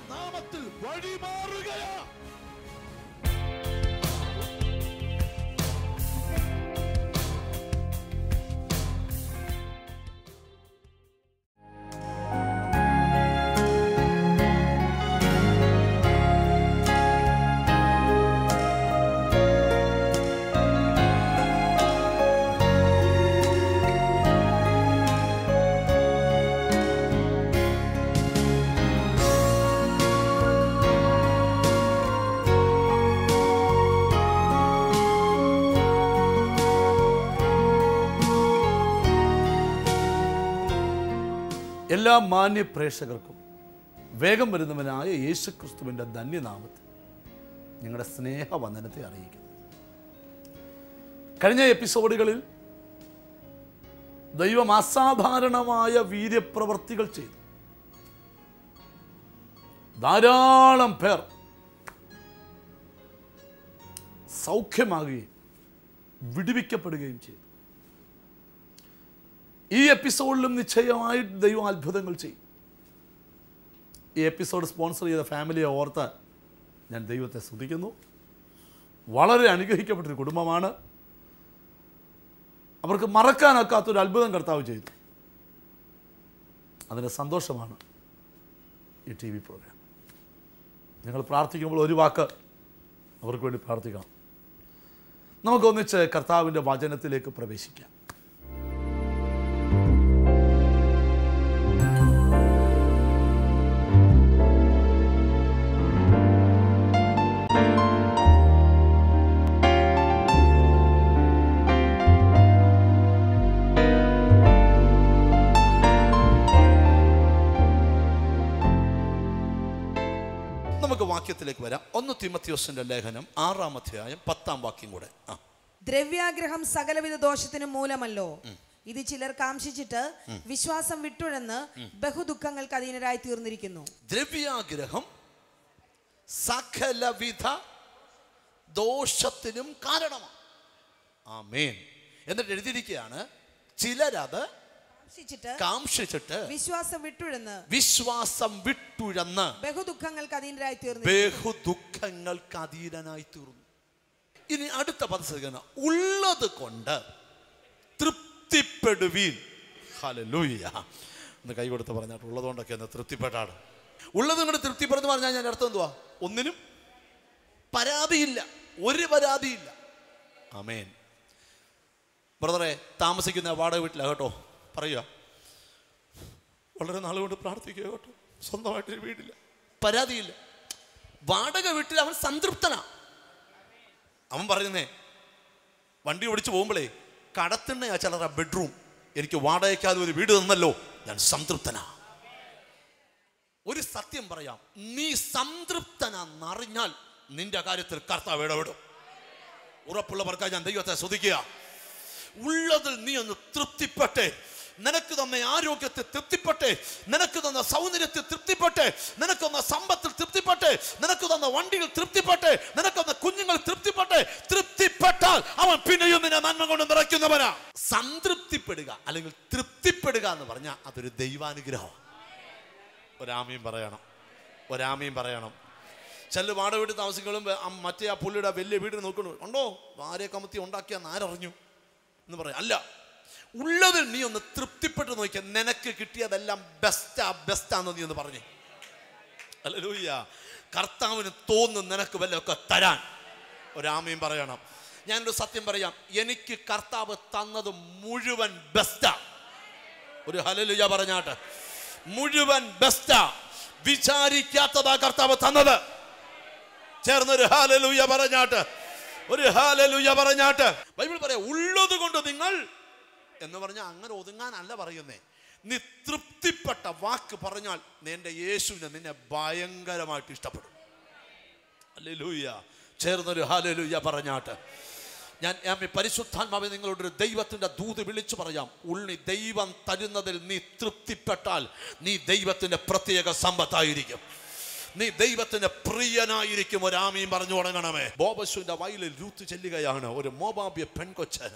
നാമത്തിൽ വഴിമാറുകയാ എല്ലാ മാന്യ പ്രേക്ഷകർക്കും വേഗം വരുന്നവനായ യേശു ക്രിസ്തുവിൻ്റെ ധന്യനാമത്തിൽ ഞങ്ങളുടെ സ്നേഹവന്ദനത്തെ അറിയിക്കുന്നു കഴിഞ്ഞ എപ്പിസോഡുകളിൽ ദൈവം അസാധാരണമായ വീര്യപ്രവർത്തികൾ ചെയ്തു ധാരാളം പേർ സൗഖ്യമാകുകയും വിടുവിക്കപ്പെടുകയും ചെയ്തു ഈ എപ്പിസോഡിലും നിശ്ചയമായി ദൈവം അത്ഭുതങ്ങൾ ചെയ്യും ഈ എപ്പിസോഡ് സ്പോൺസർ ചെയ്ത ഫാമിലിയെ ഓർത്ത് ഞാൻ ദൈവത്തെ സ്തുതിക്കുന്നു വളരെ അനുഗ്രഹിക്കപ്പെട്ടൊരു കുടുംബമാണ് അവർക്ക് മറക്കാനൊക്കാത്തൊരു അത്ഭുതം കർത്താവ് ചെയ്തു അതിൻ്റെ സന്തോഷമാണ് ഈ ടി വി പ്രോഗ്രാം നിങ്ങൾ പ്രാർത്ഥിക്കുമ്പോൾ ഒരു വാക്ക് അവർക്ക് വേണ്ടി പ്രാർത്ഥിക്കണം നമുക്കൊന്നിച്ച് കർത്താവിൻ്റെ വചനത്തിലേക്ക് പ്രവേശിക്കാം നമുക്ക് വാക്യത്തിലേക്ക് വരാം ഒന്ന് തിമത്യോസിന്റെ ലേഖനം ആറാം അധ്യായം പത്താം വാക്യം കൂടെ ആ ദ്രവ്യാഗ്രഹം സകലവിധ ദോഷത്തിനും മൂലമല്ലോ ഇത് ചിലർ കാംക്ഷിച്ചിട്ട് വിശ്വാസം വിട്ടുഴന്ന് ബഹുദുഃഖങ്ങൾക്ക് അധീനരായി തീർന്നിരിക്കുന്നു ദ്രവ്യാഗ്രഹം സകലവിധ ദോഷത്തിനും കാരണമാണ് ആമേൻ എന്നിട്ട് എഴുതിയിരിക്കുകയാണ് ചിലരത് കാംക്ഷിച്ചിട്ട് കാംക്ഷിച്ചിട്ട് വിശ്വാസം വിട്ടുഴന്ന് വിശ്വാസം വിട്ടുഴന്ന് ബഹുദുഃഖങ്ങൾക്ക് അധീനരായി തീർന്നു ബഹുദുഃഖങ്ങൾക്ക് അധീനനായി തീർന്നു ഇനി അടുത്ത പദശ്രീകരണം ഉള്ളത് കൊണ്ട് തൃപ്തിപ്പെടുവീൻ ഹല്ലേലൂയ ഒന്ന് കൈ കൊടുത്ത് പറഞ്ഞാട്ട് ഉള്ളത് കൊണ്ടൊക്കെ ഒന്ന് തൃപ്തിപ്പെട്ടാണ് ഉള്ളത് കൊണ്ട് തൃപ്തിപ്പെടുന്നു പറഞ്ഞാൽ ഞാൻ അർത്ഥം എന്തുവാ ഒന്നിനും പരാതിയില്ല ഒരു പരാതിയില്ല അമേൻ ബ്രദറെ താമസിക്കുന്ന വാടക വീട്ടിലാണ് കേട്ടോ പറയുക വളരെ നാളുകൊണ്ട് പ്രാർത്ഥിക്കുക കേട്ടോ സ്വന്തമായിട്ടൊരു വീടില്ല പരാതിയില്ല വാടക വീട്ടിൽ അവൻ സംതൃപ്തനാ അവൻ പറയുന്നേ വണ്ടി ഓടിച്ച് പോകുമ്പോഴേ കടത്തിണ്ണയാ ചിലർ ബെഡ്റൂം എനിക്ക് വാടകയ്ക്കാതെ ഒരു വീട് തന്നല്ലോ ഞാൻ സംതൃപ്തനാ ഒരു സത്യം പറയാം നീ സംതൃപ്തനാന്നറിഞ്ഞാൽ നിന്റെ കാര്യത്തിൽ കർത്താവ് ഇടപെടും ഉറപ്പുള്ളവർക്കായി ഞാൻ ദൈവത്തെ സ്തുതിക്കുക ഉള്ളതിൽ നീ ഒന്ന് തൃപ്തിപ്പെട്ടെ നിനക്ക് തന്ന ആരോഗ്യത്തെ തൃപ്തിപ്പെട്ടെ നിനക്ക് തന്ന സൗന്ദര്യത്തിൽ തൃപ്തിപ്പെട്ടെ നിനക്ക് തന്ന സമ്പത്തിൽ തൃപ്തിപ്പെട്ടെ നിനക്ക് തന്ന വണ്ടിയിൽ തൃപ്തിപ്പെട്ടെ നിനക്ക് തന്ന കുഞ്ഞുങ്ങൾ തൃപ്തിപ്പെട്ടെ തൃപ്തിപ്പെട്ടാൽ അവൻ പിന്നെയും നിന്നെ നന്മ കൊണ്ട് നിറയ്ക്കുന്നവനാ സംതൃപ്തിപ്പെടുക അല്ലെങ്കിൽ തൃപ്തിപ്പെടുക എന്ന് പറഞ്ഞാൽ അതൊരു ദൈവാനുഗ്രഹമാണ് ഒരാമയും പറയണം ഒരാമയും പറയണം ചില വാട വീട്ടിൽ താമസിക്കുമ്പോഴും ആ മറ്റേ ആ പുള്ളിയുടെ വലിയ വീട് നോക്കണു ഉണ്ടോ ആരെ കമത്തി ഉണ്ടാക്കിയാന്ന് ആരറിഞ്ഞു എന്ന് പറയാം അല്ല ഉള്ളതിൽ നീ ഒന്ന് തൃപ്തിപ്പെട്ട് നോക്കിയാൽ നിനക്ക് കിട്ടിയതെല്ലാം ബെസ്റ്റാ ബെസ്റ്റാന്ന് നീ ഒന്ന് പറഞ്ഞേ അല്ലൂയ്യ കർത്താവിന് തോന്നും നിനക്ക് വല്ലതൊക്കെ തരാൻ ഒരാമയും പറയണം ഞാനൊരു സത്യം പറയാം എനിക്ക് കർത്താവ് തന്നത് മുഴുവൻ ബെസ്റ്റാ ഒരു ഹലലുയ പറഞ്ഞാട്ട് മുഴുവൻ ബെസ്റ്റാ വിചാരിക്കാത്തതാ കർത്താവ് തന്നത് ചേർന്നൊരു ഹാലലുയ പറഞ്ഞാട്ട് ഒരു ഹാലലുയ പറഞ്ഞാട്ട് ബൈബിൾ പറയാം ഉള്ളത് കൊണ്ട് നിങ്ങൾ എന്ന് പറഞ്ഞാൽ അങ്ങനെ ഒതുങ്ങാനല്ല പറയുന്നേ നീ തൃപ്തിപ്പെട്ട വാക്ക് പറഞ്ഞാൽ നിന്റെ യേശുവിനെ നിന്നെ ഭയങ്കരമായിട്ട് ഇഷ്ടപ്പെടും അല്ലേലൂയ ചേർന്നൊരു ഹാലലൂയ പറഞ്ഞാട്ട് ഞാൻ ഞാൻ ഈ പരിശുദ്ധാത്മാവെ നിങ്ങളോടൊരു ദൈവത്തിൻ്റെ ദൂത് വിളിച്ചു പറയാം ഉള്ളി ദൈവം തരുന്നതിൽ നീ തൃപ്തിപ്പെട്ടാൽ നീ ദൈവത്തിൻ്റെ പ്രത്യേക സമ്പത്തായിരിക്കും നീ ദൈവത്തിന് പ്രിയനായിരിക്കും ഒരാമയും പറഞ്ഞു തുടങ്ങണമേ ബോബസുവിന്റെ വയലിൽ രൂത്ത് ചെല്ലുകയാണ് ഒരു മോബാബ്യ പെൺകൊച്ച്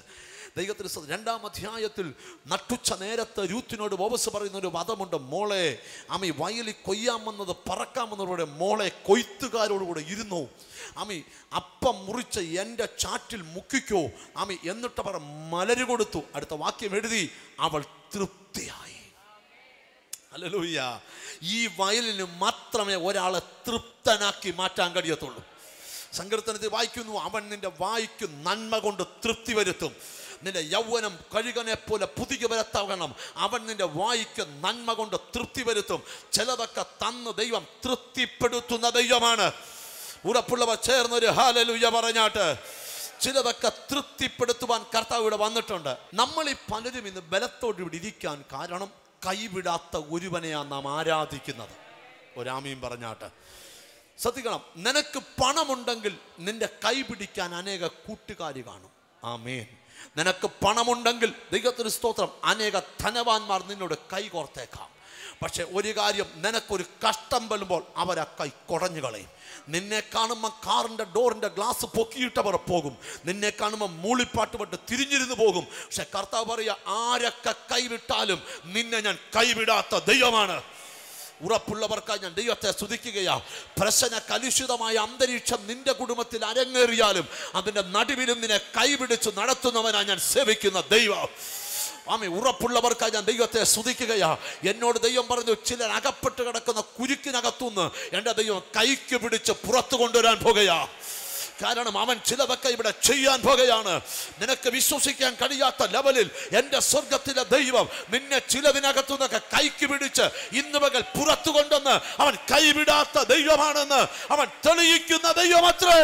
ദൈവത്തിന് സ്തോത്രം. രണ്ടാം അധ്യായത്തിൽ നട്ടുച്ച നേരത്ത് രൂത്തിനോട് ബോബസ് പറയുന്ന ഒരു വധമുണ്ട് മോളെ അമ്മി വയലിൽ കൊയ്യാൻ വന്നത് പറക്കാൻ വന്നവരുടെ മോളെ കൊയ്ത്തുകാരോടുകൂടെ ഇരുന്നു അമ്മി അപ്പം മുറിച്ച് എൻ്റെ ചാറ്റിൽ മുക്കിക്കോ അമ്മി എന്നിട്ട് പറ മലര് കൊടുത്തു അടുത്ത വാക്യം എഴുതി അവൾ തൃപ്തിയായി അല്ലൂയ്യ ഈ വയലിന് മാത്രമേ ഒരാളെ തൃപ്തനാക്കി മാറ്റാൻ കഴിയത്തുള്ളൂ സങ്കീർത്തനത്തിൽ വായിക്കുന്നു അവൻ നിന്റെ വായിക്ക് നന്മ കൊണ്ട് തൃപ്തി വരുത്തും നിന്റെ യൗവനം കഴുകനെ പോലെ പുതിയ വരത്താകണം അവൻ നിന്റെ വായിക്ക് നന്മ കൊണ്ട് തൃപ്തി വരുത്തും ചിലതൊക്കെ തന്ന് ദൈവം തൃപ്തിപ്പെടുത്തുന്ന ദൈവമാണ് ഉറപ്പുള്ളവർ ചേർന്നൊരു ഹാലലുയ്യ പറഞ്ഞാട്ട് ചിലതൊക്കെ തൃപ്തിപ്പെടുത്തുവാൻ കർത്താവ് ഇവിടെ വന്നിട്ടുണ്ട് നമ്മൾ ഈ പലരും ഇന്ന് ബലത്തോട് ഇവിടെ ഇരിക്കാൻ കാരണം കൈവിടാത്ത ഒരുവനെയാണ് നാം ആരാധിക്കുന്നത് ഒരാമയും പറഞ്ഞാട്ട് ശ്രദ്ധിക്കണം നിനക്ക് പണമുണ്ടെങ്കിൽ നിന്റെ കൈ പിടിക്കാൻ അനേക കൂട്ടുകാർ കാണും ആമേൻ നിനക്ക് പണമുണ്ടെങ്കിൽ ദൈവത്തിന് സ്തോത്രം അനേക ധനവാന്മാർ നിന്നോട് കൈ കോർത്തേക്കാം പക്ഷെ ഒരു കാര്യം നിനക്കൊരു കഷ്ടം വരുമ്പോൾ അവരാ കൈ കുടഞ്ഞു കളയും നിന്നെ കാണുമ്പോൾ കാറിൻ്റെ ഡോറിൻ്റെ ഗ്ലാസ് പൊക്കിയിട്ടവർ പോകും നിന്നെ കാണുമ്പോൾ മൂളിപ്പാട്ട് പട്ട് തിരിഞ്ഞിരുന്ന് പോകും പക്ഷെ കർത്താവ് പറയുക ആരൊക്കെ കൈവിട്ടാലും നിന്നെ ഞാൻ കൈവിടാത്ത ദൈവമാണ് ഉറപ്പുള്ളവർക്കായി ഞാൻ ദൈവത്തെ സ്തുതിക്കുകയാ പ്രശ്ന കലുഷിതമായ അന്തരീക്ഷം നിന്റെ കുടുംബത്തിൽ അരങ്ങേറിയാലും അതിൻ്റെ നടുവിലും നിന്നെ കൈപിടിച്ച് നടത്തുന്നവനാ ഞാൻ സേവിക്കുന്ന ദൈവം ആമി ഉറപ്പുള്ളവർക്കായി ഞാൻ ദൈവത്തെ സ്തുതിക്കുകയാ എന്നോട് ദൈവം പറഞ്ഞു ചിലർ അകപ്പെട്ട് കിടക്കുന്ന കുരുക്കിനകത്തുനിന്ന് എൻ്റെ ദൈവം കൈക്ക് പിടിച്ച് പുറത്തു കൊണ്ടുവരാൻ പോകുകയാ കാരണം അവൻ ചിലതൊക്കെ ഇവിടെ ചെയ്യാൻ പോകുകയാണ് നിനക്ക് വിശ്വസിക്കാൻ കഴിയാത്ത ലെവലിൽ എൻ്റെ സ്വർഗത്തിലെ ദൈവം നിന്നെ ചിലതിനകത്തു നിന്നൊക്കെ കൈക്ക് പിടിച്ച് ഇന്ന് പകൽ പുറത്തു കൊണ്ടുവന്ന് അവൻ കൈവിടാത്ത ദൈവമാണെന്ന് അവൻ തെളിയിക്കുന്ന ദൈവമത്രേ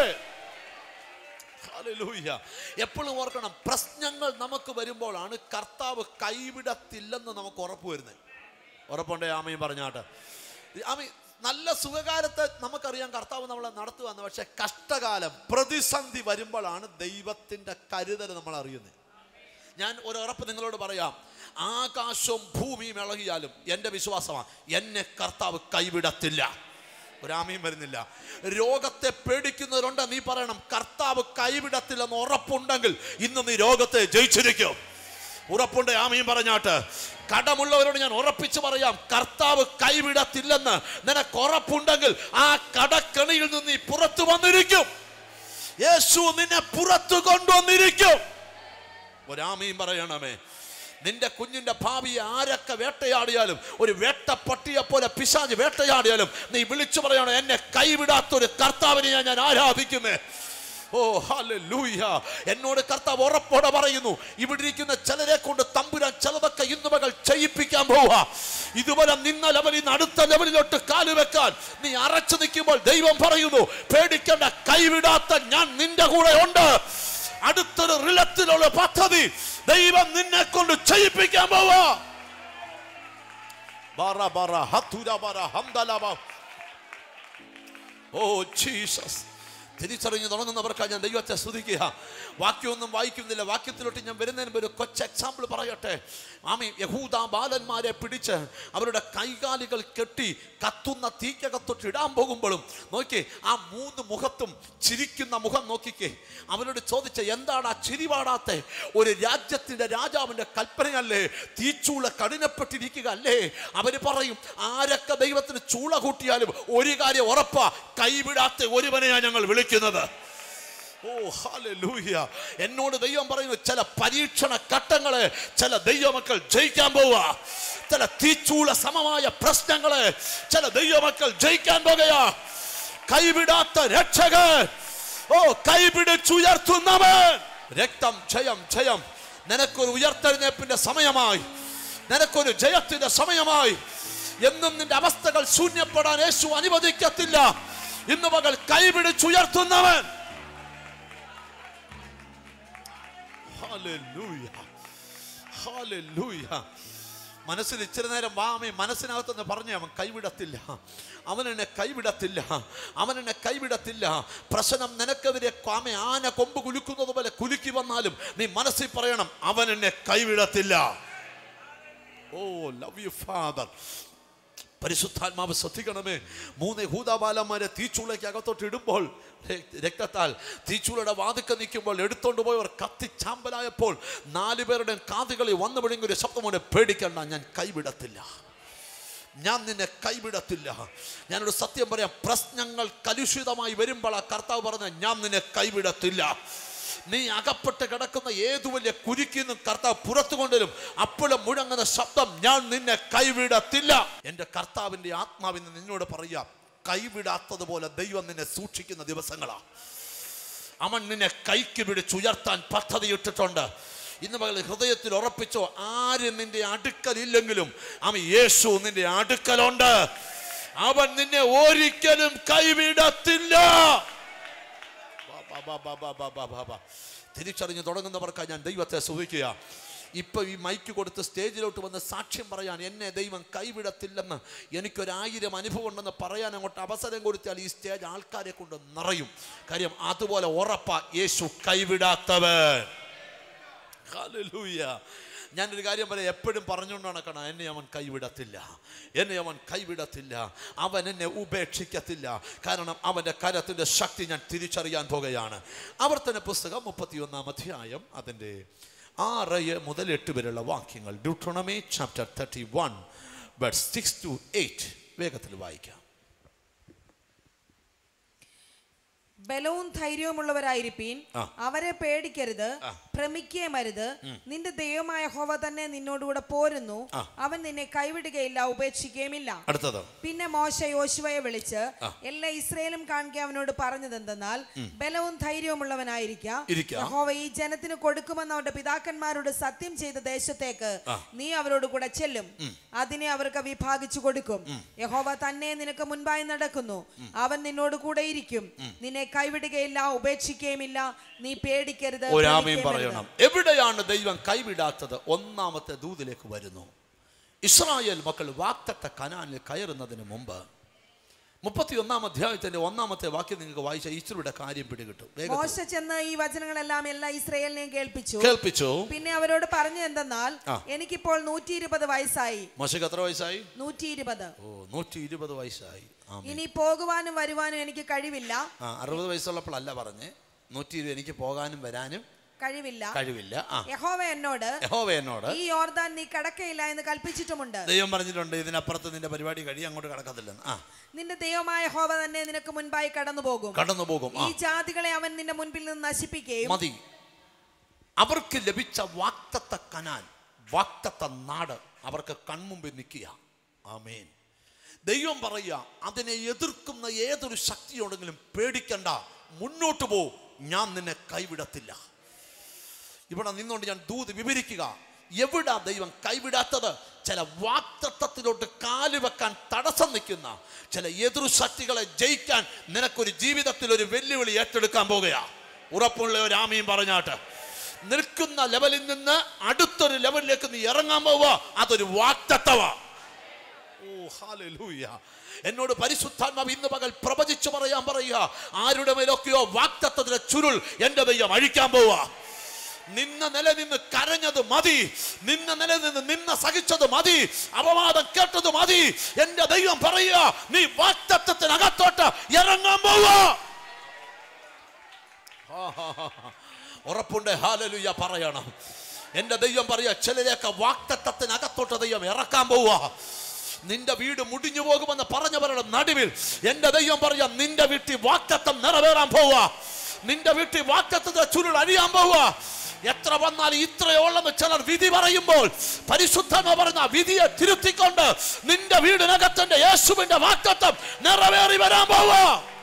ഹല്ലേലൂയ. എപ്പോഴും ഓർക്കണം പ്രശ്നങ്ങൾ നമുക്ക് വരുമ്പോഴാണ് കർത്താവ് കൈവിടത്തില്ലെന്ന് നമുക്ക് ഉറപ്പ് വരുന്നത് ഉറപ്പുണ്ടേ ആമയും പറഞ്ഞാട്ട് ആമി നല്ല സുഖകാലത്തെ നമുക്കറിയാം കർത്താവ് നമ്മളെ നടത്തുവന്ന് പക്ഷെ കഷ്ടകാലം പ്രതിസന്ധി വരുമ്പോഴാണ് ദൈവത്തിൻ്റെ കരുതൽ നമ്മൾ അറിയുന്നത് ഞാൻ ഒരു ഉറപ്പ് നിങ്ങളോട് പറയാം ആകാശവും ഭൂമിയും ഇളകിയാലും എൻ്റെ വിശ്വാസമാണ് എന്നെ കർത്താവ് കൈവിടത്തില്ല ഒരാമയും വരുന്നില്ല രോഗത്തെ പേടിക്കുന്നവരുണ്ട് നീ പറയണം കർത്താവ് കൈവിടത്തില്ലെന്ന് ഉറപ്പുണ്ടെങ്കിൽ ഇന്ന് നീ രോഗത്തെ ജയിച്ചിരിക്കും ഉറപ്പുണ്ട് ആമയും പറഞ്ഞാട്ട് കടമുള്ളവരോട് ഞാൻ ഉറപ്പിച്ച് പറയാം കർത്താവ് കൈവിടത്തില്ലെന്ന് നിനക്ക് ഉറപ്പുണ്ടെങ്കിൽ ആ കടക്കണിയിൽ നിന്ന് നീ പുറത്തു വന്നിരിക്കും യേശു നിന്നെ പുറത്തു കൊണ്ടുവന്നിരിക്കും ഒരാമയും പറയണമേ നിന്റെ കുഞ്ഞിന്റെ ഭാവിയെ ആരൊക്കെ വേട്ടയാടിയാലും ഒരു വേട്ടപ്പട്ടിയെ പോലെ പിശാജ് വേട്ടയാടിയാലും നീ വിളിച്ചു പറയണം എന്നെ കൈവിടാത്ത ഒരു കർത്താവിനെ ഞാൻ ഞാൻ ആരാധിക്കുമേ ഓ ഹല്ലേലൂയ എന്നോട് കർത്താവ് ഉറപ്പോടെ പറയുന്നു ഇവിടെ ഇരിക്കുന്ന ചിലരെ കൊണ്ട് തമ്പുരാൻ ചിലതൊക്കെ ഇന്ന് മകൾ ചെയ്യിപ്പിക്കാൻ പോവാ ഇതുവരെ നിന്ന ലെവലിൽ നിന്ന് അടുത്ത ലെവലിലോട്ട് കാല് വെക്കാൻ നീ അറച്ചു നിൽക്കുമ്പോൾ ദൈവം പറയുന്നു പേടിക്കേണ്ട കൈവിടാത്ത ഞാൻ നിന്റെ കൂടെ ഉണ്ട് അടുത്തൊരു റിലത്തിലുള്ള പദ്ധതി ദൈവം നിന്നെ കൊണ്ട് ചെയ്യിപ്പിക്കാൻ പോവാ ബാറ ബാറ ഹത്തുര ബാറ ഹംദല ബാ. ഓ ജീസസ് തിരിച്ചറിഞ്ഞു തുടങ്ങുന്നവർക്കാണ് ഞാൻ ദൈവത്തെ സ്തുതിക്കുക വാക്യമൊന്നും വായിക്കുന്നില്ല വാക്യത്തിലോട്ട് ഞാൻ വരുന്നതിന് മുമ്പ് ഒരു കൊച്ചു എക്സാമ്പിൾ പറയട്ടെ ആമി യഹൂദ ബാലന്മാരെ പിടിച്ച് അവരുടെ കൈകാലുകൾ കെട്ടി കത്തുന്ന തീക്കകത്തൊട്ട് ഇടാൻ പോകുമ്പോഴും നോക്കി ആ മൂന്ന് മുഖത്തും ചിരിക്കുന്ന മുഖം നോക്കിക്കേ അവരോട് ചോദിച്ച എന്താണ് ആ ചിരി പാടാത്തെ ഒരു രാജ്യത്തിന്റെ രാജാവിന്റെ കൽപ്പനയല്ലേ തീച്ചൂള കഠിനപ്പെട്ടിരിക്കുക അല്ലേ അവര് പറയും ആരൊക്കെ ദൈവത്തിന് ചൂള കൂട്ടിയാലും ഒരു കാര്യം ഉറപ്പാ കൈവിടാത്ത ഒരുവനെയാണ് ഞങ്ങൾ വിളിക്കുന്നത് ഓ ഹല്ലേലൂയ എന്നോട് ദൈവം പറയുന്നു ചില പരീക്ഷണ ഘട്ടങ്ങളെ ചില ദൈവമക്കൾ ജയിക്കാൻ പോവുക ചില തീച്ചൂള സമമായ പ്രശ്നങ്ങളെ ചില ദൈവമക്കൾ ജയിക്കാൻ പോകുകയാ കൈവിടാത്ത രക്ഷകൻ ഓ കൈപിടിച്ചുയർത്തുന്നവൻ രക്തം ജയം ജയം നിനക്കൊരു ഉയർത്തെഴുന്നേപ്പിന്റെ സമയമായി നിനക്കൊരു ജയത്തിന്റെ സമയമായി എന്നും നിന്റെ അവസ്ഥകൾ ശൂന്യപ്പെടാൻ യേശു അനുവദിക്കത്തില്ല ഇന്ന് മകൾ കൈപിടിച്ചുയർത്തുന്നവൻ ഹല്ലേലൂയ ഹല്ലേലൂയ മനസ്സിൽ ഇച്ചിരി നേരം വാമേ മനസ്സിനകത്തൊന്ന് പറഞ്ഞേ അവൻ കൈവിടത്തില്ല അവൻ എന്നെ കൈവിടത്തില്ല അവൻ എന്നെ കൈവിടത്തില്ല പ്രശ്നം നിനക്കെതിരെ കാമ ആന കൊമ്പ് കുലുക്കുന്നത് പോലെ കുലുക്കി വന്നാലും നീ മനസ്സിൽ പറയണം അവൻ എന്നെ കൈവിടത്തില്ല ഓ ലവ് യു ഫാദർ പരിശുദ്ധാത്മാവ് ശ്രദ്ധിക്കണമേ മൂന്ന് ഹൂതാബാലന്മാരെ തീച്ചൂളയ്ക്ക് അകത്തോട്ട് ഇടുമ്പോൾ ര- രക്തത്താൽ തീച്ചൂളയുടെ വാതുക്ക നിൽക്കുമ്പോൾ എടുത്തോണ്ട് പോയവർ കത്തിച്ചാമ്പലായപ്പോൾ നാലു പേരുടെ കാതുകളിൽ വന്നു വിഴുങ്ങിയ ഒരു ശബ്ദമോനെ പേടിക്കണ്ട ഞാൻ കൈവിടത്തില്ല ഞാൻ നിന്നെ കൈവിടത്തില്ല ഞാനൊരു സത്യം പറയാം പ്രശ്നങ്ങൾ കലുഷിതമായി വരുമ്പോൾ ആ കർത്താവ് പറഞ്ഞ ഞാൻ നിന്നെ കൈവിടത്തില്ല നീ അകപ്പെട്ട് കിടക്കുന്ന ഏതു വലിയ കുരുക്കിന്നും കർത്താവ് പുറത്തു കൊണ്ടുവരും അപ്പോഴും മുഴങ്ങുന്ന ശബ്ദം ഞാൻ നിന്നെ കൈവിടത്തില്ല എൻ്റെ കർത്താവിൻ്റെ ആത്മാവിന് നിന്നോട് പറയാം കൈവിടാത്തതുപോലെ ദൈവം നിന്നെ സൂക്ഷിക്കുന്ന ദിവസങ്ങളാ അവൻ നിന്നെ കൈക്ക് പിടിച്ചുയർത്താൻ പദ്ധതിയിട്ടിട്ടുണ്ട് ഇന്ന് പകൽ ഹൃദയത്തിൽ ഉറപ്പിച്ചോ ആര് നിന്റെ അടുക്കലില്ലെങ്കിലും അവൻ യേശു നിന്റെ അടുക്കലുണ്ട് അവൻ നിന്നെ ഒരിക്കലും കൈവിടത്തില്ല ബാ, ബാ, ബാ, ബാ, ബാ, ബാ, ബാ, ബാ, ബാ. തിരിച്ചറിഞ്ഞ് തുടങ്ങുന്നവർക്കായി ഞാൻ ദൈവത്തെ സുഖിക്കുക ഇപ്പൊ ഈ മൈക്ക് കൊടുത്ത് സ്റ്റേജിലോട്ട് വന്ന് സാക്ഷ്യം പറയാൻ എന്നെ ദൈവം കൈവിടത്തില്ലെന്ന് എനിക്കൊരായിരം അനുഭവം ഉണ്ടെന്ന് പറയാൻ അങ്ങോട്ട് അവസരം കൊടുത്താൽ ഈ സ്റ്റേജ് ആൾക്കാരെ കൊണ്ട് നിറയും കാര്യം അതുപോലെ ഉറപ്പാ യേശു കൈവിടാത്തവൻ ഹല്ലേലൂയ ഞാനൊരു കാര്യം പറയാം എപ്പോഴും പറഞ്ഞുകൊണ്ട് നടക്കണം എന്നെ അവൻ കൈവിടത്തില്ല എന്നെ അവൻ കൈവിടത്തില്ല അവൻ എന്നെ ഉപേക്ഷിക്കത്തില്ല കാരണം അവൻ്റെ കരത്തിൻ്റെ ശക്തി ഞാൻ തിരിച്ചറിയാൻ പോകുകയാണ് ആവർത്തന പുസ്തകം മുപ്പത്തിയൊന്നാം അധ്യായം അതിൻ്റെ ആറ് മുതൽ എട്ട് വരെയുള്ള വാക്യങ്ങൾ Deuteronomy chapter thirty one but six to eight വേഗത്തിൽ വായിക്കാം ബലവും ധൈര്യവുമുള്ളവരായിരിപ്പീൻ ആ. അവരെ പേടിക്കരുത് ഭ്രമിക്കുകയും അരുത് നിന്റെ ദൈവമായ ഹോവ തന്നെ നിന്നോടുകൂടെ പോരുന്നു ആ. അവൻ നിന്നെ കൈവിടുകയില്ല ഉപേക്ഷിക്കുകയുമില്ല അടുത്തത് പിന്നെ മോശ യോശുവയെ വിളിച്ച് ആ. എല്ലാ ഇസ്രയേലും കാണിക്കാൻ അവനോട് പറഞ്ഞതെന്തെന്നാൽ ബലവും ധൈര്യവുമുള്ളവനായിരിക്കാം ഇരിക്കാം. യഹോവ ഈ ജനത്തിന് കൊടുക്കുമെന്ന് അവരുടെ പിതാക്കന്മാരോട് സത്യം ചെയ്ത ദേശത്തേക്ക് ആ. നീ അവരോട് കൂടെ ചെല്ലും അതിനെ അവർക്ക് വിഭാഗിച്ചു കൊടുക്കും യഹോവ തന്നെ നിനക്ക് മുൻപായി നടക്കുന്നു അവൻ നിന്നോട് കൂടെ ഇരിക്കും നിന്നെ കൈവിടുകയില്ല ഉപേക്ഷിക്കുകയുമില്ല നീ പേടിക്കരുത് ഒരാമയും ഭ്രമിക്കുകയുമരുത്. പറയണം എവിടെയാണ് ദൈവം കൈവിടാത്തത് ഒന്നാമത്തെ ദൂതിലേക്ക് വരുന്നു ഇസ്രായേൽ മക്കൾ വാക്തത്ത കനാനിൽ കയറുന്നതിന് മുമ്പ് മുപ്പത്തി ഒന്നാം അധ്യായത്തിന്റെ ഒന്നാമത്തെ വാക്യം നിങ്ങൾക്ക് വായിച്ച ഈശ്വരുടെ കാര്യം പിടികിട്ടും വേഗത്തിൽ മോശ ചെന്ന് ഈ വചനങ്ങളെല്ലാം എല്ലാ ഇസ്രയേലിനെയും കേൾപ്പിച്ചു കേൾപ്പിച്ചു പിന്നെ അവരോട് പറഞ്ഞു എന്തെന്നാൽ ആ. എനിക്കിപ്പോൾ നൂറ്റി ഇരുപത് വയസ്സായി മോശക്ക് എത്ര വയസ്സായി നൂറ്റി ഇരുപത് ഓ നൂറ്റി ഇരുപത് വയസ്സായി ആമേൻ. ഇനി പോകുവാനും വരുവാനും എനിക്ക് കഴിവില്ല ആ അറുപത് വയസ്സുള്ളപ്പോഴല്ല പറഞ്ഞ് നൂറ്റി ഇരുപത് എനിക്ക് പോകാനും വരാനും കഴിവില്ല കഴിവില്ല ആ യഹോവ എന്നോട് യഹോവ എന്നോട് ഈ യോർദാൻ നീ കടക്കയില്ല എന്ന് കൽപ്പിച്ചിട്ടുമുണ്ട് ദൈവം പറഞ്ഞിട്ടുണ്ട് ഇതിനപ്പുറത്ത് നിന്റെ പരിപാടി കഴിയും അങ്ങോട്ട് കടക്കത്തില്ലെന്ന് ആ നിന്റെ ദൈവമായ ഹോവ തന്നെ നിനക്ക് മുൻപായി കടന്നു പോകും കടന്നു പോകും ആ ഈ ജാതികളെ അവൻ നിന്റെ മുൻപിൽ നിന്ന് നശിപ്പിക്കുകയും മതി അവർക്ക് ലഭിച്ച വാക്തത്ത കനാൽ വാക്തത്ത നാട് അവർക്ക് കൺമുമ്പിൽ നിൽക്കുക ആമേൻ ദൈവം പറയുക അതിനെ എതിർക്കുന്ന ഏതൊരു ശക്തിയോടെങ്കിലും പേടിക്കണ്ട മുന്നോട്ട് പോ ഞാൻ നിന്നെ കൈവിടത്തില്ല ഇവിടെ നിന്നുകൊണ്ട് ഞാൻ ദൂത് വിവരിക്കുക എവിടാ ദൈവം കൈവിടാത്തത് ചില വാക്തത്വത്തിലോട്ട് കാല് വെക്കാൻ തടസ്സം നിൽക്കുന്ന ചില എതിർ ശക്തികളെ ജയിക്കാൻ നിനക്കൊരു ജീവിതത്തിൽ ഒരു വെല്ലുവിളി ഏറ്റെടുക്കാൻ പോകുകയാ ഉറപ്പുള്ള ഒരു ആമയും പറഞ്ഞാട്ട് നിൽക്കുന്ന ലെവലിൽ നിന്ന് അടുത്തൊരു ലെവലിലേക്ക് നീ ഇറങ്ങാൻ പോവുക അതൊരു വാക്തത്വമാ ഓ ഹാലൂയ എന്നോട് പരിശുദ്ധാത്മാവ് ഇന്ന് പകൽ പ്രവചിച്ചു പറയാൻ പറയുക ആരുടെ മേലൊക്കെയോ വാക്തത്വത്തിന്റെ ചുരുൾ എന്റെ ദൈവം അഴിക്കാൻ പോവാ നിന്ന നില നിന്ന് കരഞ്ഞത് മതി നിന്ന നില നിന്ന് നിന്ന സഹിച്ചത് മതി അപവാദം കേട്ടത് മതി എന്റെ ദൈവം പറയുക നീ വാക്തത്വത്തിനകത്തോട്ട് ഇറങ്ങാൻ പോവാ ഉറപ്പുണ്ട് ഹാലലുയ പറയണം എന്റെ ദൈവം പറയാ ചിലരെയൊക്കെ വാക്തത്വത്തിനകത്തോട്ട് ദൈവം ഇറക്കാൻ പോവാ നിന്റെ വീട് മുടിഞ്ഞു പോകുമെന്ന് പറഞ്ഞവരുടെ നടുവിൽ എന്റെ ദൈവം പറയാ നിന്റെ വീട്ടിൽ വാക്തത്വം നിറവേറാൻ പോവാ നിന്റെ വീട്ടിൽ വാക്തത്വത്തെ ചുരുൾ അഴിയാൻ പോവാ എത്ര വന്നാൽ ഇത്രയോളം ചിലർ വിധി പറയുമ്പോൾ പരിശുദ്ധമ പറഞ്ഞ വിധിയെ തിരുത്തിക്കൊണ്ട് നിന്റെ വീടിനകത്തിന്റെ യേശുവിന്റെ വാക്തത്വം നിറവേറി വരാൻ പോവാ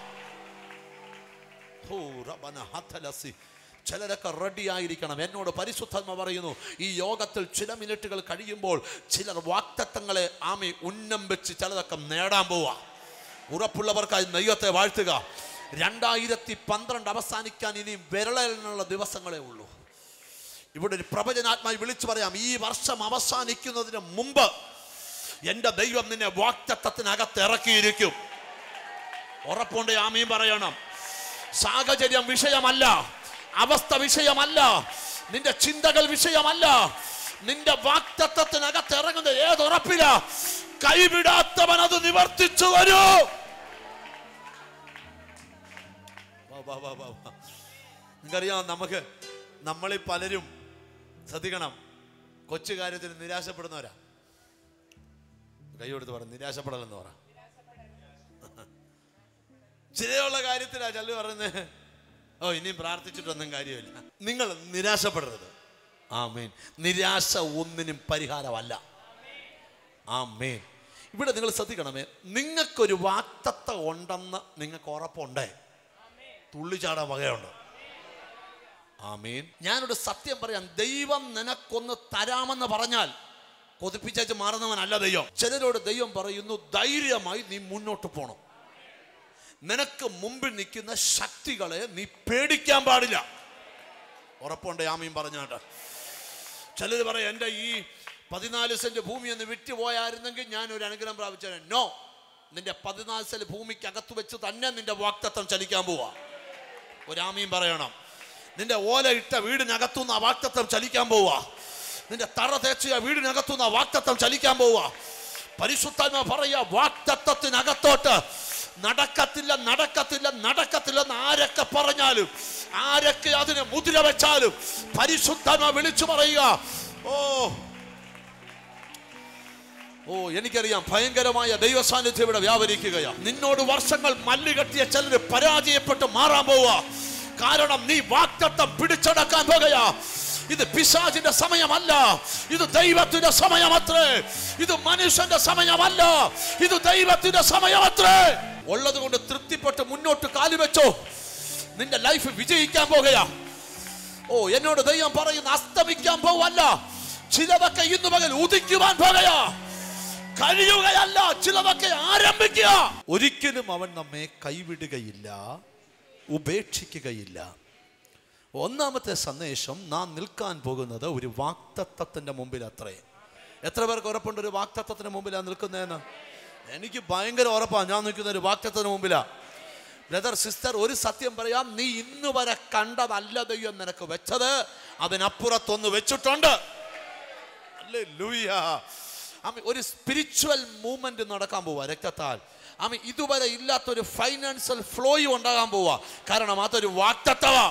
ഹോ, റബ്ബന ഹത്തലസി. ചിലരൊക്കെ റെഡി ആയിരിക്കണം എന്നോട് പരിശുദ്ധമ പറയുന്നു ഈ യോഗത്തിൽ ചില മിനിറ്റുകൾ കഴിയുമ്പോൾ ചിലർ വാക്തത്വങ്ങളെ ആമി ഉന്നം വെച്ച് ചിലതൊക്കെ നേടാൻ പോവാ ഉറപ്പുള്ളവർക്കായി നെയ്യത്തെ വാഴ്ത്തുക രണ്ടായിരത്തി പന്ത്രണ്ട് അവസാനിക്കാൻ ഇനി വിരളനുള്ള ദിവസങ്ങളേ ഉള്ളൂ ഇവിടെ ഒരു പ്രവചനാത്മായി വിളിച്ചു പറയാം ഈ വർഷം അവസാനിക്കുന്നതിന് മുമ്പ് എൻ്റെ ദൈവം നിന്നെ വാക്തത്വത്തിനകത്ത് ഇറക്കിയിരിക്കും ഉറപ്പുണ്ട് ആമീൻ പറയണം സാഹചര്യം വിഷയമല്ല അവസ്ഥ വിഷയമല്ല നിന്റെ ചിന്തകൾ വിഷയമല്ല നിന്റെ വാക്തത്വത്തിനകത്ത് ഇറങ്ങുന്ന ഏതുറപ്പില കൈവിടാത്തവൻ അത് നിവർത്തിച്ചു തരൂ വാ, വാ, വാ, വാ, വാ. നിങ്ങൾക്കറിയാം നമുക്ക് നമ്മളിൽ പലരും ശ്രദ്ധിക്കണം കൊച്ചു കാര്യത്തിന് നിരാശപ്പെടുന്നവരാ കൈ കൊടുത്ത് പറ നിരാശപ്പെടലെന്ന് പറ ചിലയുള്ള കാര്യത്തിലാ ചല്ലു പറയുന്നത് ഓ ഇനിയും പ്രാർത്ഥിച്ചിട്ടൊന്നും കാര്യമില്ല നിങ്ങൾ നിരാശപ്പെടരുത് ആ മേൻ നിരാശ ഒന്നിനും പരിഹാരമല്ല ആ മേൻ ഇവിടെ നിങ്ങൾ ശ്രദ്ധിക്കണമേ നിങ്ങൾക്കൊരു വാക്തത്വം ഉണ്ടെന്ന് നിങ്ങൾക്ക് ഉറപ്പുണ്ടേ തുള്ളിച്ചാടാൻ വകയുണ്ട് ആമീൻ ഞാനൊരു സത്യം പറയാം ദൈവം നിനക്കൊന്ന് തരാമെന്ന് പറഞ്ഞാൽ കൊതിപ്പിച്ചു മാറുന്നവനല്ല ദൈവം ചിലരോട് ദൈവം പറയുന്നു ധൈര്യമായി നീ മുന്നോട്ട് പോകണം നിനക്ക് മുമ്പിൽ നിൽക്കുന്ന ശക്തികളെ നീ പേടിക്കാൻ പാടില്ല ഉറപ്പുണ്ട് ആമീൻ പറഞ്ഞാട്ട് ചിലർ പറയും എൻ്റെ ഈ പതിനാല് സെന്റ് ഭൂമി ഒന്ന് വിറ്റുപോയായിരുന്നെങ്കിൽ ഞാൻ ഒരു അനുഗ്രഹം പ്രാപിച്ചേ നോ നിന്റെ പതിനാല് സെന്റ് ഭൂമിക്ക് അകത്ത് വെച്ച് തന്നെ നിന്റെ വാക്തത്വം ചലിക്കാൻ പോവാ ഒരാമീൻ പറയണം നിന്റെ ഓല ഇട്ട വീടിനകത്തുനിന്ന് ആ വാക്തത്വം ചലിക്കാൻ പോവാ നിന്റെ തറ തേച്ച വീടിനകത്തുനിന്ന് ആ വാക്തത്വം ചലിക്കാൻ പോവാ പരിശുദ്ധാത്മ പറയാ വാക്തത്വത്തിനകത്തോട്ട് നടക്കത്തില്ല നടക്കത്തില്ല നടക്കത്തില്ലെന്ന് ആരൊക്കെ പറഞ്ഞാലും ആരൊക്കെ അതിനെ മുദ്ര വെച്ചാലും പരിശുദ്ധാത്മ വിളിച്ചു പറയുക ഓ ഓ എനിക്കറിയാം ഭയങ്കരമായ ദൈവ സാന്നിധ്യം ഇവിടെ വ്യാപരിക്കുകയാണ് നിന്നോട് വർഷങ്ങൾ മല്ല് കെട്ടിയ ചിലര് പരാജയപ്പെട്ട് മാറാൻ പോവാ കാരണം നീ വാക്തത്വം പിടിച്ചടക്കാൻ പോകുകയാ ഇത് പിശാചിന്റെ സമയമല്ല ഇത് ദൈവത്തിന്റെ സമയമത്രേ ഇത് മനുഷ്യന്റെ സമയമല്ല ഇത് ദൈവത്തിന്റെ സമയമത്രേ ഉള്ളത് കൊണ്ട് തൃപ്തിപ്പെട്ട് മുന്നോട്ട് കാലുവെച്ചോ നിന്റെ ലൈഫ് വിജയിക്കാൻ പോകുകയാ ഓ എന്നോട് ദൈവം പറയുന്ന അസ്തമിക്കാൻ പോവല്ല ചിലതൊക്കെ ഇന്നു പകൽ ഉദിക്കുവാൻ പോകുകയാ കഴിയുകയല്ല ചിലതൊക്കെ ആരംഭിക്കുക ഒരിക്കലും അവൻ നമ്മെ കൈവിടുകയില്ല ഉപേക്ഷിക്കുകയില്ല ഒന്നാമത്തെ സന്ദേശം നാം നിൽക്കാൻ പോകുന്നത് ഒരു വാക്തത്വത്തിന്റെ മുമ്പിൽ അത്രേ എത്ര പേർക്ക് ഉറപ്പുണ്ട് ഒരു വാക്തത്വത്തിന് മുമ്പിലാണ് നിൽക്കുന്നതെന്ന് എനിക്ക് ഭയങ്കര ഉറപ്പാണ് ഞാൻ നിൽക്കുന്ന ഒരു വാക്തത്വത്തിന് മുമ്പിലാ ബ്രദർ സിസ്റ്റർ ഒരു സത്യം പറയാം നീ ഇന്ന് വരെ കണ്ടതല്ല ദൈവം നിനക്ക് വെച്ചത് അതിനപ്പുറത്തൊന്ന് വെച്ചിട്ടുണ്ട് ഹല്ലേലൂയ. ആമീൻ. ഒരു സ്പിരിച്വൽ മൂവ്മെന്റ് നടക്കാൻ പോവാ രക്തത്താൽ ആമി ഇതുവരെ ഇല്ലാത്തൊരു ഫൈനാൻഷ്യൽ ഫ്ലോയും ഉണ്ടാകാൻ പോവാ കാരണം അതൊരു വാക്തത്വമാ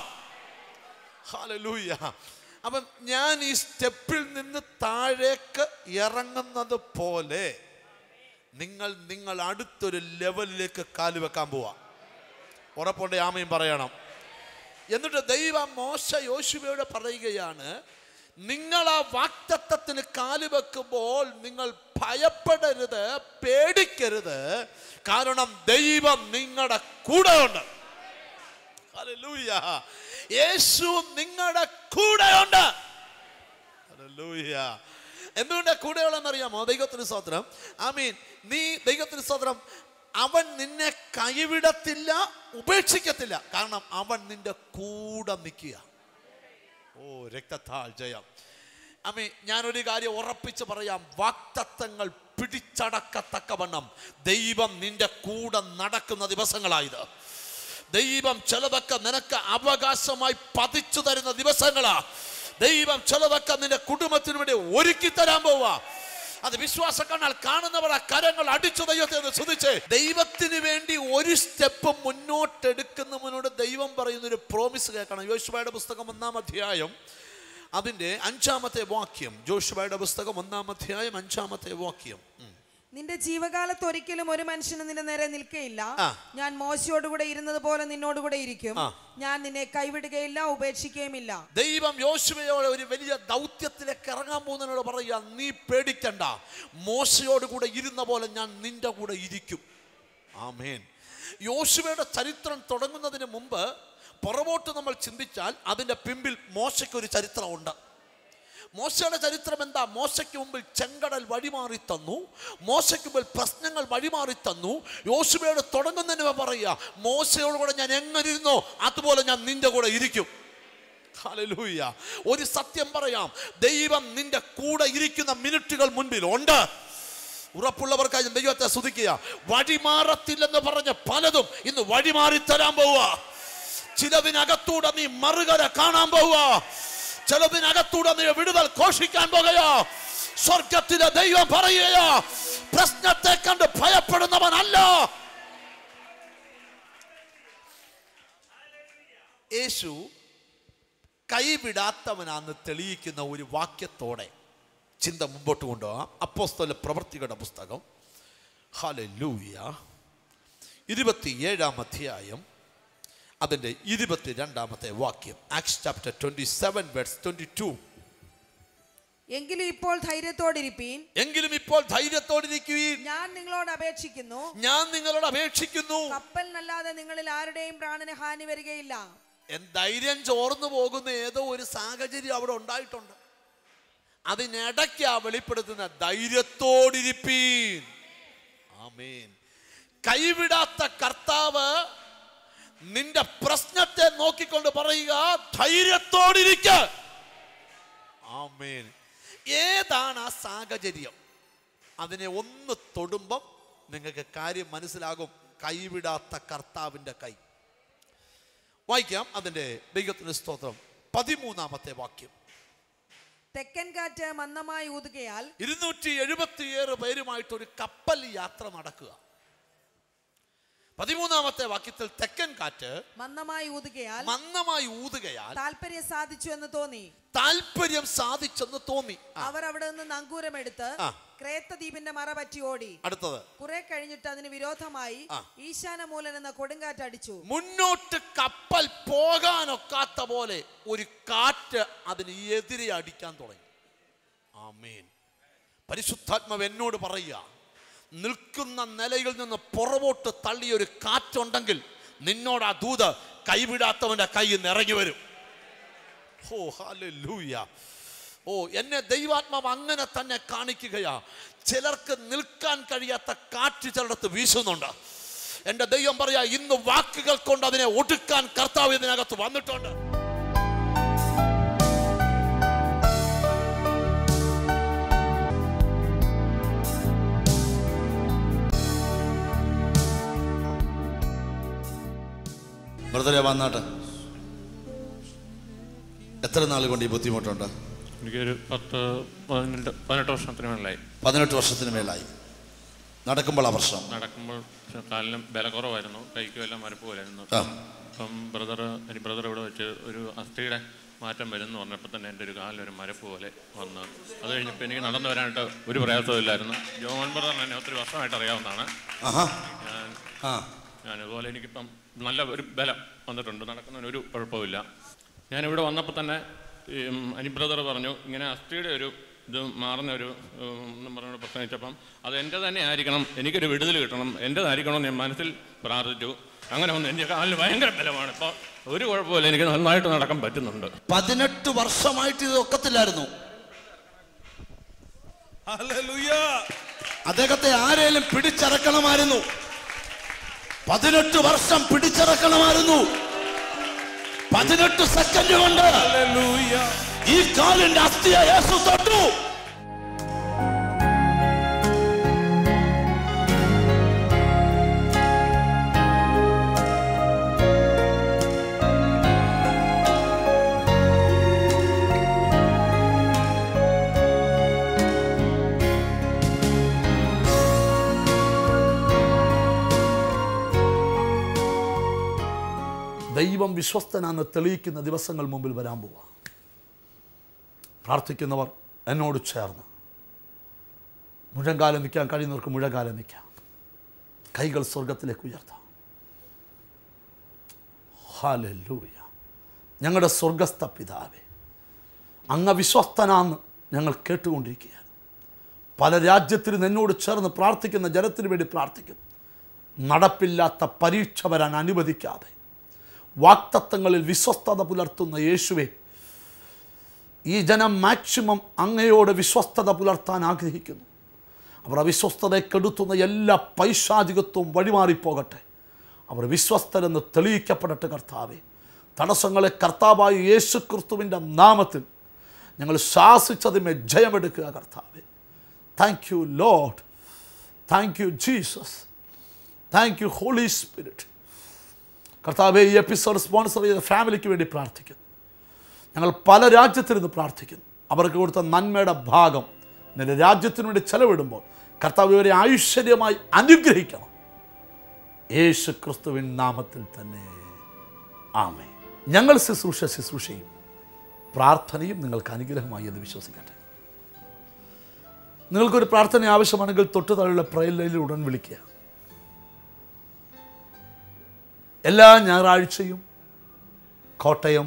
ഹല്ലേലൂയ അപ്പം ഞാൻ ഈ സ്റ്റെപ്പിൽ നിന്ന് താഴേക്ക് ഇറങ്ങുന്നത് പോലെ നിങ്ങൾ നിങ്ങൾ അടുത്തൊരു ലെവലിലേക്ക് കാല് വെക്കാൻ പോവാ ഉറപ്പുണ്ട് ആമയും പറയണം എന്നിട്ട് ദൈവം മോശ യോശുവയോട് പറയുകയാണ് നിങ്ങൾ ആ വാക്തത്വത്തിന് കാല് വെക്കുമ്പോൾ നിങ്ങൾ ഭയപ്പെടരുത് പേടിക്കരുത് കാരണം ദൈവം നിങ്ങളുടെ കൂടെ ഉണ്ട് ഹല്ലേലൂയ. യേശു നിങ്ങളുടെ കൂടെയുണ്ട് ഹല്ലേലൂയ. എന്തുകൊണ്ട് കൂടെയുള്ളതെന്നറിയാമോ ദൈവത്തിന് സ്തോത്രം ഐ മീൻ നീ ദൈവത്തിന് സ്തോത്രം അവൻ നിന്നെ കൈവിടത്തില്ല ഉപേക്ഷിക്കത്തില്ല കാരണം അവൻ നിന്റെ കൂടെ നിൽക്കുക ഓ രക്തത്താൽ ജയം അമ്മേ ഞാനൊരു കാര്യം ഉറപ്പിച്ച് പറയാം വാക്തത്വങ്ങൾ പിടിച്ചടക്കത്തക്കവണ്ണം ദൈവം നിന്റെ കൂടെ നടക്കുന്ന ദിവസങ്ങളായത് ദൈവം ചിലതൊക്കെ നിനക്ക് അവകാശമായി പതിച്ചു തരുന്ന ദിവസങ്ങളാ ദൈവം ചിലതൊക്കെ നിന്റെ കുടുംബത്തിന് വേണ്ടി ഒരുക്കി തരാൻ പോവാ അത് വിശ്വാസ കണ്ണാൽ കാണുന്നവർ ആ കരങ്ങൾ അടിച്ചു ദൈവത്തെ ഒന്ന് ശ്രദ്ധിച്ച് ദൈവത്തിന് വേണ്ടി ഒരു സ്റ്റെപ്പ് മുന്നോട്ടെടുക്കുന്നവനോട് ദൈവം പറയുന്ന ഒരു പ്രോമിസ് കേൾക്കണം യോശുവയുടെ പുസ്തകം ഒന്നാം അധ്യായം അതിന്റെ അഞ്ചാമത്തെ വാക്യം ജോഷുവയുടെ പുസ്തകം ഒന്നാം അധ്യായം അഞ്ചാമത്തെ വാക്യം ഉം. നിന്റെ ജീവകാലത്ത് ഒരിക്കലും ഒരു മനുഷ്യന് നിന്റെ നേരെ നിൽക്കയില്ല ആ. ഞാൻ മോശയോടുകൂടെ ഇരുന്നത് പോലെ നിന്നോടുകൂടെ ഇരിക്കും ആ. ഞാൻ നിന്നെ കൈവിടുകയില്ല ഉപേക്ഷിക്കുകയുമില്ല ദൈവം യോശുവയോട് ഒരു വലിയ ദൗത്യത്തിലേക്ക് ഇറങ്ങാൻ പോകുന്നതിനോട് പറയുക നീ പേടിക്കണ്ട മോശയോട് കൂടെ ഇരുന്ന പോലെ ഞാൻ നിന്റെ കൂടെ ഇരിക്കും ആമേൻ യോശുവയുടെ ചരിത്രം തുടങ്ങുന്നതിന് മുമ്പ് പുറകോട്ട് നമ്മൾ ചിന്തിച്ചാൽ അതിൻ്റെ പിമ്പിൽ മോശയ്ക്കൊരു ചരിത്രമുണ്ട് മോശയുടെ ചരിത്രം എന്താ മോശയ്ക്ക് മുമ്പിൽ ചെങ്കടൽ വഴിമാറി തന്നു മോശയ്ക്ക് മുമ്പിൽ പ്രശ്നങ്ങൾ വഴിമാറി തന്നു യോശുവയോട് തുടങ്ങുന്നതിന് മുമ്പ് പറയുക മോശയോട് കൂടെ ഞാൻ എങ്ങനെ ഇരുന്നോ അതുപോലെ ഞാൻ നിന്റെ കൂടെ ഇരിക്കും ഹല്ലേലൂയ ഒരു സത്യം പറയാം ദൈവം നിന്റെ കൂടെ ഇരിക്കുന്ന മിനിറ്റുകൾ മുൻപിൽ ഉണ്ട് ഉറപ്പുള്ളവർക്കായി ഞാൻ ദൈവത്തെ സ്തുതിക്കുക വഴിമാറത്തില്ലെന്ന് പറഞ്ഞ പലതും ഇന്ന് വഴിമാറി തരാൻ പോവുക ചിലതിനകത്തൂടെ നീ മറുകര കാണാൻ പോവുക ചിലതിനകത്തൂടെ നീ വിടുതൽ ഘോഷിക്കാൻ പോകുകയോ സ്വർഗത്തിലെ ദൈവം പറയുകയോ പ്രശ്നത്തെ കണ്ട് ഭയപ്പെടുന്നവനല്ല യേശു കൈവിടാത്തവനാന്ന് തെളിയിക്കുന്ന ഒരു വാക്യത്തോടെ ചിന്ത മുമ്പോട്ട് കൊണ്ടുപോകാം അപ്പോസ്തല പ്രവർത്തികളുടെ പുസ്തകം ഹലൂയ ഇരുപത്തിയേഴാം അധ്യായം അതിൻ്റെ ഇരുപത്തിരണ്ടാമത്തെ വാക്യം Acts chapter twenty seven words twenty two എങ്കിലും ഇപ്പോൾ ധൈര്യത്തോടിരിപ്പീൻ എങ്കിലും ഇപ്പോൾ ധൈര്യത്തോടിരിക്കുകയും ഞാൻ നിങ്ങളോട് അപേക്ഷിക്കുന്നു ഞാൻ നിങ്ങളോട് അപേക്ഷിക്കുന്നു കപ്പലിനല്ലാതെ നിങ്ങളിൽ ആരുടെയും പ്രാണന് ഹാനി വരികയില്ല എൻ ധൈര്യം ചോർന്നു പോകുന്ന ഏതോ ഒരു സാഹചര്യം അവിടെ ഉണ്ടായിട്ടുണ്ട് അതിനിടയ്ക്കാ വെളിപ്പെടുത്തുന്ന ധൈര്യത്തോടിരിപ്പീൻ ആമേൻ കൈവിടാത്ത കർത്താവ് നിന്റെ പ്രശ്നത്തെ നോക്കിക്കൊണ്ട് പറയുക ധൈര്യത്തോടിരിക്ക ആമേൻ ഏതാണ് ആ സാഹചര്യം അതിനെ ഒന്ന് തൊടുമ്പം നിങ്ങൾക്ക് കാര്യം മനസ്സിലാകും കൈവിടാത്ത കർത്താവിൻ്റെ കൈ വായിക്കാം അതിൻ്റെ ദൈവത്തിന് സ്തോത്രം പതിമൂന്നാമത്തെ വാക്യം തെക്കൻ കാറ്റ് മന്ദമായി ഊതുകയാൽ ഇരുന്നൂറ്റി എഴുപത്തിയേഴ് പേരുമായിട്ട് ഒരു കപ്പൽ യാത്ര നടക്കുക പതിമൂന്നാമത്തെ വാക്യത്തിൽ തെക്കൻ കാറ്റ് മന്ദമായി ഊതുകയാൽ മന്ദമായി ഊതുകയാൽ താല്പര്യം സാധിച്ചു എന്ന് തോന്നി താല്പര്യം സാധിച്ചെന്ന് തോന്നി ആ, അവർ അവിടെ നിന്ന് നങ്കൂരമെടുത്ത് ആ. ക്രേത്ത ദ്വീപിന്റെ മറ പറ്റി ഓടി അടുത്തത് കുറെ കഴിഞ്ഞിട്ട് അതിന് വിരോധമായി ആ. ഈശാനമൂലൻ എന്ന കൊടുങ്കാറ്റ് അടിച്ചു മുന്നോട്ട് കപ്പൽ പോകാനൊക്കാത്ത പോലെ ഒരു കാറ്റ് അതിന് എതിരെ അടിക്കാൻ തുടങ്ങി ആമേൻ പരിശുദ്ധാത്മാവ് എന്നോട് പറയുക നിൽക്കുന്ന നിലയിൽ നിന്ന് പുറകോട്ട് തള്ളിയ ഒരു കാറ്റുണ്ടെങ്കിൽ നിന്നോട് ആ ദൂത് കൈവിടാത്തവന്റെ കയ്യിൽ നിന്ന് ഇറങ്ങി വരും ഓ ഹല്ലേലൂയ ഓ എന്നെ ദൈവാത്മാവ് അങ്ങനെ തന്നെ കാണിക്കുകയാ ചിലർക്ക് നിൽക്കാൻ കഴിയാത്ത കാറ്റ് ചിലടത്ത് വീശുന്നുണ്ട് എൻ്റെ ദൈവം പറയാ ഇന്ന് വാക്കുകൾ കൊണ്ട് അതിനെ ഒടുക്കാൻ കർത്താവ് ഇതിനകത്ത് വന്നിട്ടുണ്ട് ബ്രദറെ വന്നാട്ടെ എത്ര നാൾ കൊണ്ട് ഈ ബുദ്ധിമുട്ടുണ്ട് എനിക്കൊരു പത്ത് പതിനെട്ട് പതിനെട്ട് വർഷത്തിന് മേളിലായി പതിനെട്ട് വർഷത്തിന് മേലായി നടക്കുമ്പോൾ ആ പ്രശ്നം നടക്കുമ്പോൾ കാലിനും ബല കുറവായിരുന്നു കൈക്കും എല്ലാം മരപ്പ് പോലായിരുന്നു ആ. അപ്പം ബ്രദർ എനിക്ക് ബ്രദർ ഇവിടെ വെച്ച് ഒരു അസ്ഥിയുടെ മാറ്റം വരുമെന്ന് പറഞ്ഞപ്പോൾ തന്നെ എൻ്റെ ഒരു കാലിനൊരു മരപ്പ് പോലെ വന്ന് അത് കഴിഞ്ഞപ്പോൾ എനിക്ക് നടന്നു വരാനായിട്ട് ഒരു പ്രയാസമില്ലായിരുന്നു ജോമോൻ ബ്രദറിന് എന്നെ ഒത്തിരി വർഷമായിട്ട് അറിയാവുന്നതാണ് ആഹാ ഞാൻ ആ ഞാൻ അതുപോലെ എനിക്കിപ്പം നല്ല ഒരു ബലം വന്നിട്ടുണ്ട് നടക്കുന്നതിന് ഒരു കുഴപ്പമില്ല ഞാനിവിടെ വന്നപ്പോൾ തന്നെ ഈ, ഉം, അനി ബ്രദർ പറഞ്ഞു ഇങ്ങനെ അസ്ഥിയുടെ ഒരു ഇത് മാറുന്ന ഒരു ഉം, എന്നും പറഞ്ഞുകൊണ്ട് പ്രസംഗിച്ചപ്പം അത് എൻ്റെ തന്നെ ആയിരിക്കണം എനിക്കൊരു വിടുതൽ കിട്ടണം എൻ്റെതായിരിക്കണം എന്ന് ഞാൻ മനസ്സിൽ പ്രാർത്ഥിച്ചു അങ്ങനെ വന്നു എൻ്റെ കാലിന് ഭയങ്കര ബലമാണ് ഇപ്പോൾ ഒരു കുഴപ്പമില്ല എനിക്ക് നന്നായിട്ട് നടക്കാൻ പറ്റുന്നുണ്ട് പതിനെട്ട് വർഷമായിട്ട് ഇത് ഒക്കത്തില്ലായിരുന്നു അദ്ദേഹത്തെ ആരേലും പിടിച്ചിറക്കണമായിരുന്നു പതിനെട്ട് വർഷം പിടിച്ചിറക്കണമായിരുന്നു പതിനെട്ട് സെക്കൻഡ് കൊണ്ട് ഈ കാലിന്റെ അസ്ഥിയെ യേശു തൊട്ടു ദൈവം വിശ്വസ്തനാന്ന് തെളിയിക്കുന്ന ദിവസങ്ങൾ മുമ്പിൽ വരാൻ പോവാ പ്രാർത്ഥിക്കുന്നവർ എന്നോട് ചേർന്ന് മുഴങ്കാലം നിൽക്കാൻ കഴിയുന്നവർക്ക് മുഴങ്കാലം നിൽക്കാം കൈകൾ സ്വർഗത്തിലേക്ക് ഉയർത്താം ഹാലൂയ ഞങ്ങളുടെ സ്വർഗസ്ഥ പിതാവേ അങ്ങ് വിശ്വസ്തനാന്ന് ഞങ്ങൾ കേട്ടുകൊണ്ടിരിക്കുകയാണ് പല രാജ്യത്തിലും എന്നോട് ചേർന്ന് പ്രാർത്ഥിക്കുന്ന ജനത്തിന് വേണ്ടി പ്രാർത്ഥിക്കുന്നു നടപ്പില്ലാത്ത പരീക്ഷ വരാൻ അനുവദിക്കാതെ വാക്തത്വങ്ങളിൽ വിശ്വസ്തത പുലർത്തുന്ന യേശുവെ ഈ ജനം മാക്സിമം അങ്ങയോട് വിശ്വസ്തത പുലർത്താൻ ആഗ്രഹിക്കുന്നു അവർ അവിശ്വസ്തതയെ കെടുത്തുന്ന എല്ലാ പൈശാചികത്വവും വഴിമാറിപ്പോകട്ടെ അവർ വിശ്വസ്തരെന്ന് തെളിയിക്കപ്പെടട്ടെ കർത്താവെ തടസ്സങ്ങളെ കർത്താവായ യേശു ക്രിസ്തുവിൻ്റെ നാമത്തിൽ ഞങ്ങൾ ശാസിച്ചതിമേ ജയമെടുക്കുക കർത്താവെ thank you Lord thank you Jesus thank you Holy Spirit കർത്താവെ ഈ എപ്പിസോഡ് സ്പോൺസർ ചെയ്ത ഫാമിലിക്ക് വേണ്ടി പ്രാർത്ഥിക്കുന്നു ഞങ്ങൾ പല രാജ്യത്തിരുന്ന് പ്രാർത്ഥിക്കുന്നു അവർക്ക് കൊടുത്ത നന്മയുടെ ഭാഗം നിന്റെ രാജ്യത്തിനു വേണ്ടി ചെലവിടുമ്പോൾ കർത്താവ് ഇവരെ ആയുശ്വര്യമായി അനുഗ്രഹിക്കണം യേശു ക്രിസ്തുവിൻ നാമത്തിൽ തന്നെ ആമേ ഞങ്ങൾ ശുശ്രൂഷ ശുശ്രൂഷയും പ്രാർത്ഥനയും നിങ്ങൾക്ക് അനുഗ്രഹമായി എന്ന് വിശ്വസിക്കട്ടെ നിങ്ങൾക്കൊരു പ്രാർത്ഥന ആവശ്യമാണെങ്കിൽ തൊട്ട് താഴെയുള്ള പ്രയർ ലൈനിൽ ഉടൻ വിളിക്കുക എല്ലാ ഞായറാഴ്ചയും കോട്ടയം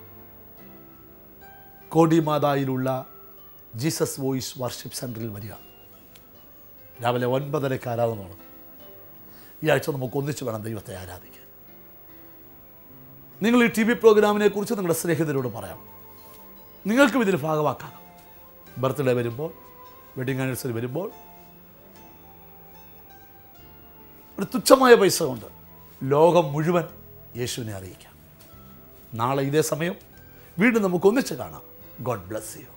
കോടിമാതായിലുള്ള ജീസസ് വോയിസ് വർഷിപ്പ് സെൻറ്ററിൽ വരിക രാവിലെ ഒൻപതരയ്ക്ക് ആരാധന നടക്കും ഈ ആഴ്ച നമുക്ക് ഒന്നിച്ച് വേണം ദൈവത്തെ ആരാധിക്കാൻ നിങ്ങൾ ഈ ടി വി പ്രോഗ്രാമിനെ കുറിച്ച് നിങ്ങളുടെ സ്നേഹിതരോട് പറയാം നിങ്ങൾക്കും ഇതിൽ ഭാഗമാക്കാം ബർത്ത്ഡേ വരുമ്പോൾ വെഡിങ് ആനിവേഴ്സറി വരുമ്പോൾ ഒരു തുച്ഛമായ പൈസ കൊണ്ട് ലോകം മുഴുവൻ യേശുവിനെ അറിയിക്കാം നാളെ ഇതേ സമയം വീണ്ടും നമുക്ക് ഒന്നിച്ച് കാണാം ഗോഡ് ബ്ലസ് യു